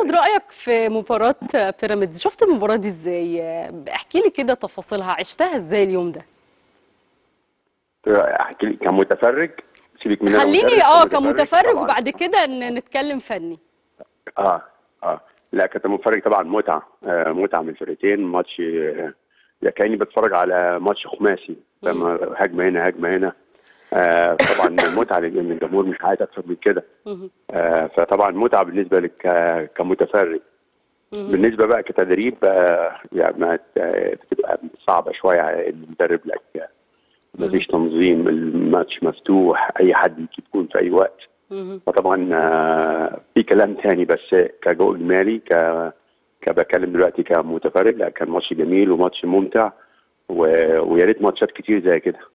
اخد رايك في مباراه بيراميدز شفت المباراه دي ازاي احكي لي كده تفاصيلها عشتها ازاي اليوم ده احكي لك كمتفرج سيبك من أنا خليني مدرب، اه كمتفرج كمتفرج طبعاً. وبعد كده ن- نتكلم فني اه اه لا كنت متفرج طبعا متعه آه متعه من الفرقتين ماتش آه يعني كاني بتفرج على ماتش خماسي فاهم هجمه هنا هجمه هنا آه طبعا متعه لان الجمهور مش عايز اكتر من كده مهم. آه فطبعا متعه بالنسبه لك ك- كمتفرج مهم. بالنسبه بقى كتدريب آه يعني ما ت- بتبقى صعبه شويه على المدرب لك ما فيش تنظيم الماتش مفتوح اي حد يجيب جون في اي وقت مهم. فطبعا آه، في كلام تاني بس كجو اجمالي ك كبكلم دلوقتي كمتفرج لا كان ماتش جميل وماتش ممتع و... ويا ريت ماتشات كتير زي كده